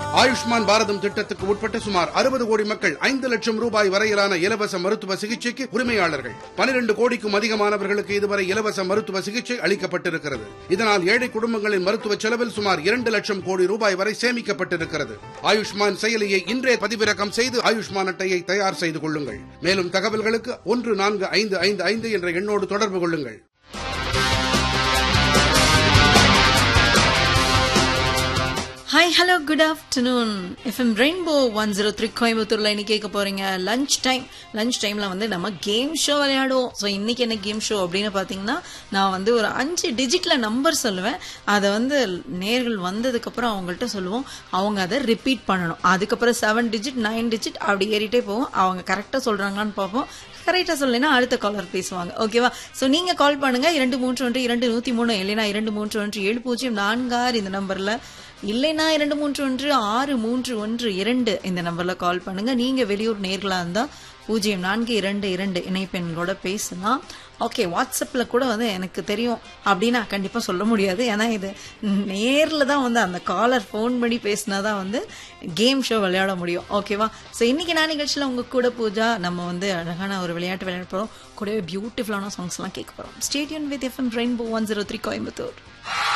ஆயுஷ்மான் பாரதம் திட்டத்துக்கு உட்பட்ட சுமார் அறுபது கோடி மக்கள் ஐந்து லட்சம் ரூபாய் வரையிலான இலவச மருத்துவ சிகிச்சைக்கு உரிமையாளர்கள் பனிரெண்டு கோடிக்கும் அதிகமானவர்களுக்கு இதுவரை இலவச மருத்துவ சிகிச்சை அளிக்கப்பட்டிருக்கிறது இதனால் ஏழை குடும்பங்களின் மருத்துவ செலவில் சுமார் இரண்டு லட்சம் கோடி ரூபாய் வரை சேமிக்கப்பட்டிருக்கிறது ஆயுஷ்மான் செயலியை இன்றே பதிவிறக்கம் செய்து ஆயுஷ்மான் அட்டையை தயார் செய்து கொள்ளுங்கள் மேலும் தகவல்களுக்கு ஒன்று நான்கு ஐந்து ஐந்து ஐந்து என்ற எண்ணோடு தொடர்பு கொள்ளுங்கள் hi hello good afternoon FM Rainbow one zero three கோயம்புத்தூர்ல இன்னைக்கு கேட்க போறீங்க லஞ்ச் டைம் லஞ்ச் டைம்ல வந்து நம்ம கேம் ஷோ விளையாடுவோம் ஸோ இன்னைக்கு என்ன கேம் ஷோ அப்படின்னு பார்த்தீங்கன்னா நான் வந்து ஒரு அஞ்சு டிஜிட்ல நம்பர் சொல்லுவேன் அதை வந்து நேர்கள் வந்ததுக்கு அப்புறம் அவங்கள்ட்ட சொல்லுவோம் அவங்க அதை ரிப்பீட் பண்ணணும் அதுக்கப்புறம் செவன் டிஜிட் நைன் டிஜிட் அப்படி ஏறிட்டே போவோம் அவங்க கரெக்டாக சொல்றாங்களான்னு பார்ப்போம் கரெக்டாக சொல்லலைன்னா அடுத்த காலர் பேசுவாங்க ஓகேவா ஸோ நீங்க கால் பண்ணுங்க இரண்டு மூன்று ஒன்று இரண்டு நூத்தி மூணு இல்லைனா இரண்டு மூன்று ஒன்று ஏழு பூஜ்ஜியம் நான்காறு இந்த நம்பர்ல இல்லைனா இரண்டு மூன்று ஒன்று ஆறு மூன்று ஒன்று இரண்டு இந்த நம்பர்ல கால் பண்ணுங்க நீங்க வெளியூர் நேர்களா இருந்தா பூஜ்ஜியம் நான்கு இரண்டு இரண்டு இணைப்பெண்களோட பேசலாம் ஓகே வாட்ஸ்அப்ல கூட வந்து எனக்கு தெரியும் அப்படின்னா கண்டிப்பா சொல்ல முடியாது ஏன்னா இது நேர்ல தான் வந்து அந்த காலர் ஃபோன் பண்ணி பேசினாதான் வந்து கேம் ஷோ விளையாட முடியும் ஓகேவா ஸோ இன்னைக்கு நான் நிகழ்ச்சியில் உங்க கூட பூஜா நம்ம வந்து அழகான ஒரு விளையாட்டு விளையாட போறோம் கூடவே பியூட்டிஃபுல்லான சாங்ஸ் எல்லாம் கேட்க போறோம் stadium with FM Rainbow one zero three Coimbatore